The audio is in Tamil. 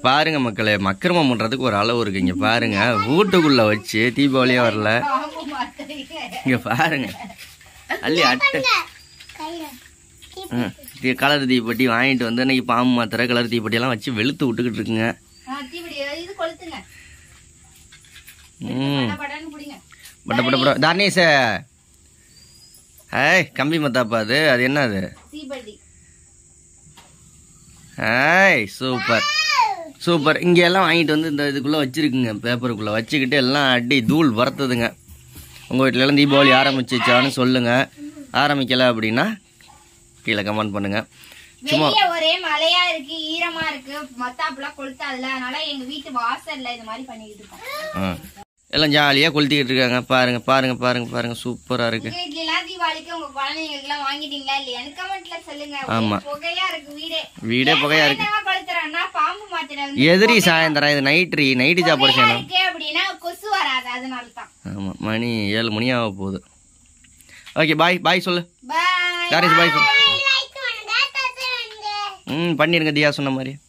பாருங்க மக்களே மக்கிரமம் பண்றதுக்கு ஒரு அளவு இருக்கு இங்க பாருங்க வீட்டுக்குள்ள வச்சு தீபாவளியே வரல பாம்பு மாத்துறீங்க இங்க பாருங்க அள்ளி அட்டை ம், தி- கலர் தீப்பெட்டி வாங்கிட்டு வந்து இன்னைக்கு பாம்பு மாத்திரை கலர் தீப்பெட்டி எல்லாம் வச்சு வெளுத்து விட்டுக்கிட்டு இருக்குங்க ஆ, தீவடி இது கொளுத்துங்க ம் பட படன்னு பிடிங்க பட்ட பட்ட பட்ட தானேஷ ஏய் கம்பி மத்தாப்பா அது அது என்ன அது தீபடி ஏய் சூப்பர் சூப்பர் இங்க எல்லாம் வாங்கிட்டு வந்து இந்த இதுக்குள்ள வச்சிருக்குங்க பேப்பருக்குள்ள வச்சுக்கிட்டு எல்லாம் அடி தூள் வறுத்ததுங்க உங்க வீட்ல எல்லாம் தீபாவளி ஆரம்பிச்சிச்சான்னு சொல்லுங்க ஆரம்பிக்கல அப்படின்னா கீழே கமெண்ட் பண்ணுங்க சும்மா வெளிய ஒரே மழையா இருக்கு ஈரமா இருக்கு மத்தாப்புலாம் கொளுத்தாதுல அதனால எங்க வீட்டு வாசல்ல இது மாதிரி பண்ணிக்கிட்டு இருக்கோம் ஆ. எல்லாம் ஜாலியாக கொளுத்திக்கிட்டு இருக்காங்க பாருங்க பாருங்க பாருங்க பாருங்க சூப்பரா இருக்கு உங்க வீட்ல எல்லாம் தீபாவளிக்கு உங்க குழந்தைங்களுக்கு எல்லாம் வாங்கிட்டீங்களா இல்லையான்னு கமெண்ட்ல சொல்லுங்க ஆமா. ஒரே புகையா இருக்கு வீடே வீடே புகையா இருக்கு என்னவா கொளுத்துறேன்னா பாம்பு மாத்திரை வந்து எதிரி சாயந்தரம் இது நைட்ரி நைட்டு சாப்பாடு புகையா செய்யணும் இருக்கு அப்படின்னா கொசு வராது அதனால தான் ஆமாம் மணி ஏழு மணி ஆக போகுது ஓகே பாய் பாய் சொல்லு பாய் தாரிஸ் பாய் சொல்லு ம் பண்ணிடுங்க தியா சொன்ன மாதிரி